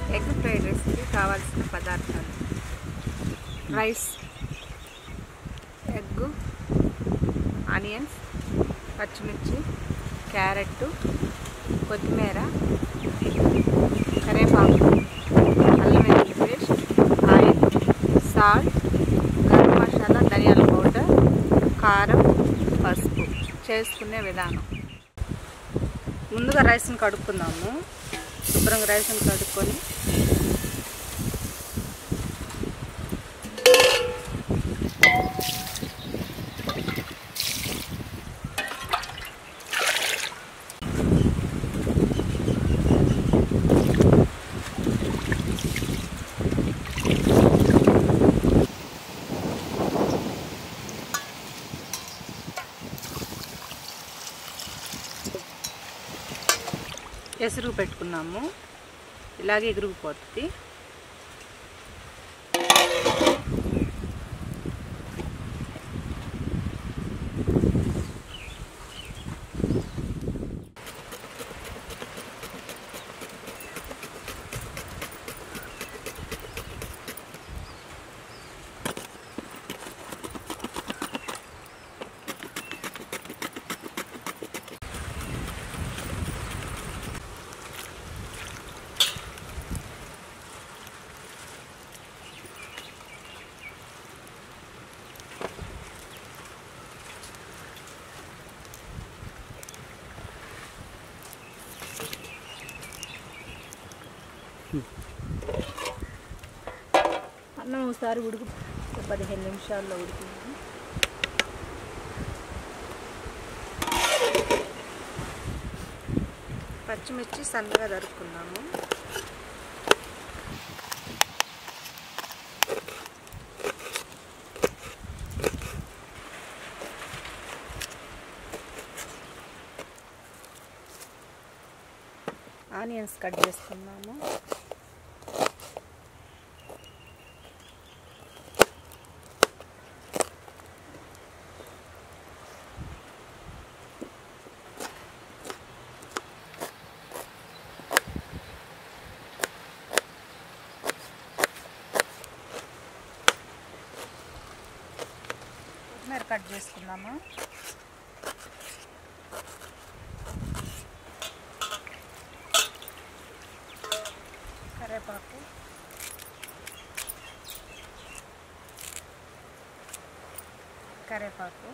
Egg fried రైస్కి కావాల్సిన పదార్థాలు రైస్ ఎగ్ ఆనియన్స్ పచ్చిమిర్చి క్యారెట్ కొత్తిమీర కరివేపాకు అల్లం వెల్లుల్లి paste oil salt garam masala ధనియాల పౌడర్ కారం పసుపు చేసుకునే విధానం ముందుగా రైస్ని కడుక్కుందాము శుభ్రంగా రైస్ని కడుక్కొని ఎసురు పెట్టుకున్నాము ఇలాగే ఎగురుకుపోతుంది అన్నం ఒకసారి ఉడుకు పదిహేను నిమిషాల్లో ఉడికింది పచ్చిమిర్చి సన్నగా దరుక్కున్నాము ఆనియన్స్ కట్ చేసుకున్నాము కొత్తిమీర కట్ చేసుకున్నాము కరివేపాకు కరివేపాకు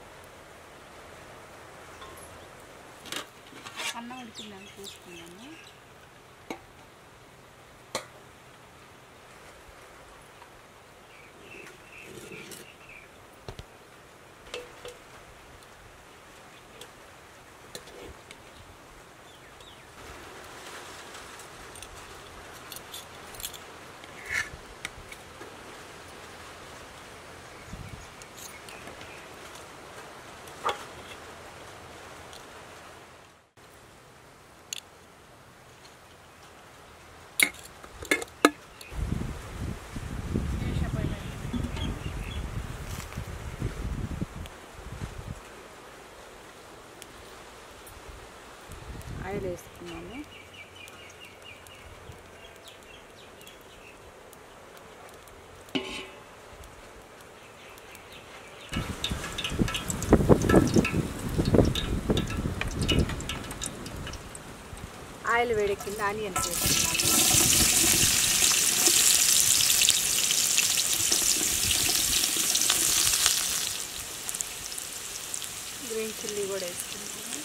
అన్నం ఉడికిందని చూసుకున్నాము ఆయిల్ వేసుకున్నాము ఆయిల్ వేడెక్కింది ఆనియన్స్ వేసుకున్నాము గ్రీన్ చిల్లీ కూడా వేసుకున్నాము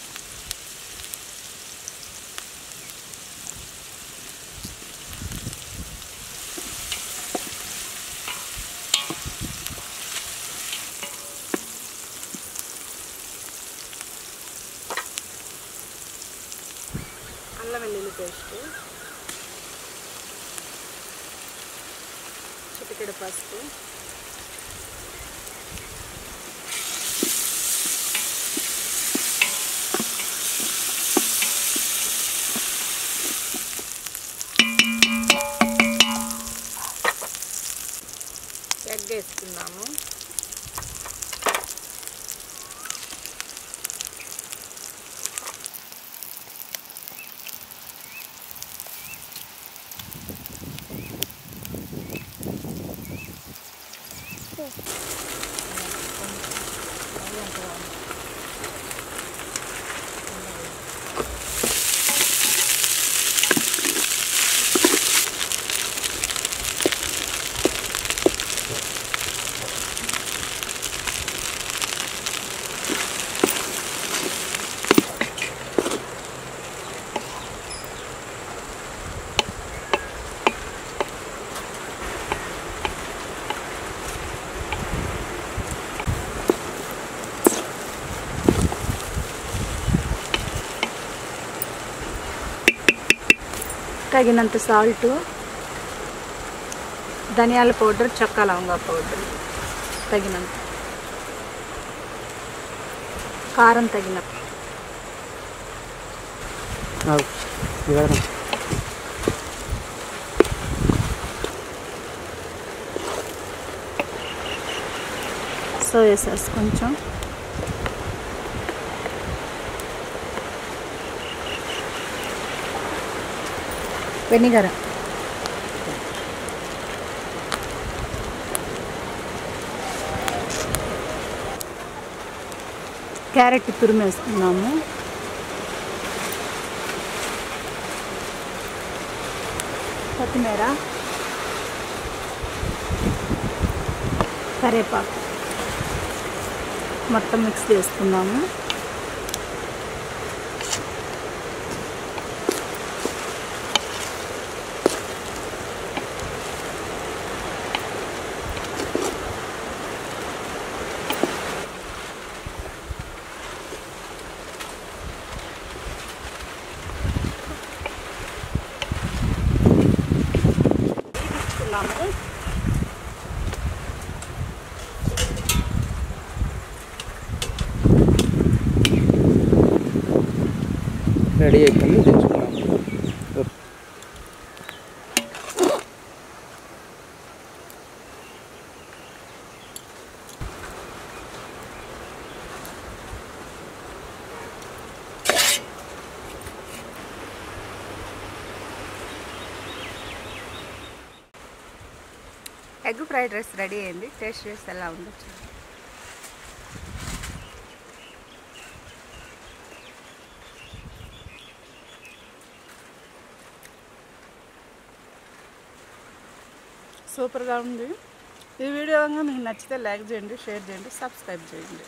అల్లం వెల్లుల్లి పేస్ట్ చిటికెడు పసుపు ఎగ్ వేసుకున్నాము తగినంత సాల్ట్ ధనియాల పౌడర్ చక్క లవంగా పౌడర్ తగినంత కారం తగినంత ఆగు. ఇవ్వరా. సోయా సాస్ కొంచెం వెనిగర్ క్యారెట్ తురిమేసుకున్నాము కొత్తిమీర కరేపాకు మొత్తం మిక్స్ చేసుకున్నాము తీసుకున్నాము రెడీ అయిపోయింది తెచ్చుకున్నాము ఎగ్ ఫ్రైడ్ రైస్ రెడీ అయింది టేస్ట్ చేసి ఎలా ఉండొచ్చు సూపర్గా ఉంది ఈ వీడియో కనుక మీకు నచ్చితే లైక్ చేయండి షేర్ చేయండి సబ్స్క్రైబ్ చేయండి